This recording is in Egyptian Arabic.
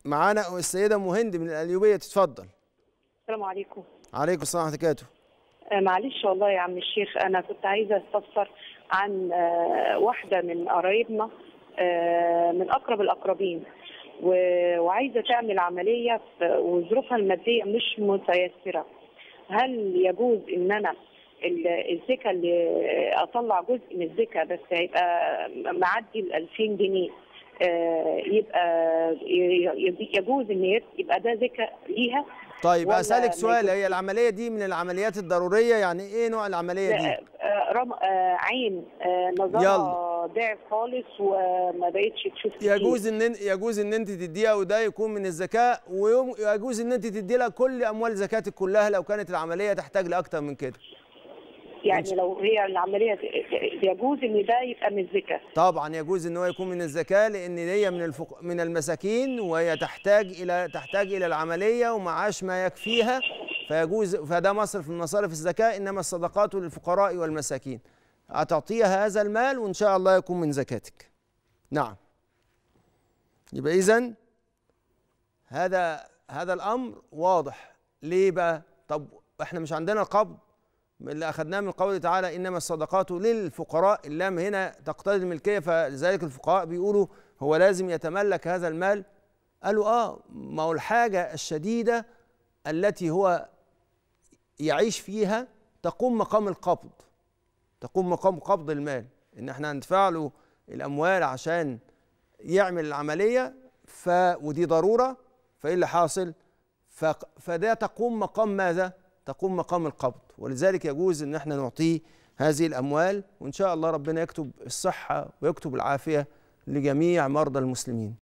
معانا السيده مهند من القليوبيه تتفضل السلام عليكم عليكم السلام ورحمه الله وبركاته آه، معلش والله يا عم الشيخ انا كنت عايزه استفسر عن آه، واحده من قرايبنا آه، من اقرب الاقربين و- وعايزه تعمل عمليه ف- وظروفها الماديه مش متيسره هل يجوز ان انا ال- الزكاه اللي اطلع جزء من الزكاه بس هيبقى معدي ال 2000 جنيه آه، يبقى ي- ي- يجوز ان يت- يبقى ده زكاه ليها طيب ولا اسالك ما سؤال يجوز؟ هي العمليه دي من العمليات الضروريه يعني ايه نوع العمليه دي آه، رم... آه، عين آه، نظرها ضعف خالص وما بقتش تشوف كتير. يجوز ان يجوز ان انت تديها وده يكون من الزكاه ويجوز ان انت تدي لها كل اموال زكاتك كلها لو كانت العمليه تحتاج لاكتر من كده يعني لو هي العمليه يجوز ان ده يبقى من الزكاه طبعا يجوز ان هو يكون من الزكاه لان هي من الفق... من المساكين وهي تحتاج الى تحتاج الى العمليه ومعاش ما يكفيها فيجوز فده مصرف من مصارف الزكاه انما الصدقات للفقراء والمساكين هتعطيها هذا المال وان شاء الله يكون من زكاتك نعم يبقى اذا هذا هذا الامر واضح ليه بقى طب احنا مش عندنا القبض اللي اخذناه من قوله تعالى انما الصدقات للفقراء اللام هنا تقتضي الملكيه فلذلك الفقهاء بيقولوا هو لازم يتملك هذا المال قالوا اه ما هو الحاجه الشديده التي هو يعيش فيها تقوم مقام القبض تقوم مقام قبض المال ان احنا هندفع له الاموال عشان يعمل العمليه ف ودي ضروره فايه اللي حاصل ف... فده تقوم مقام ماذا تقوم مقام القبض ولذلك يجوز ان احنا نعطيه هذه الاموال وان شاء الله ربنا يكتب الصحه ويكتب العافيه لجميع مرضى المسلمين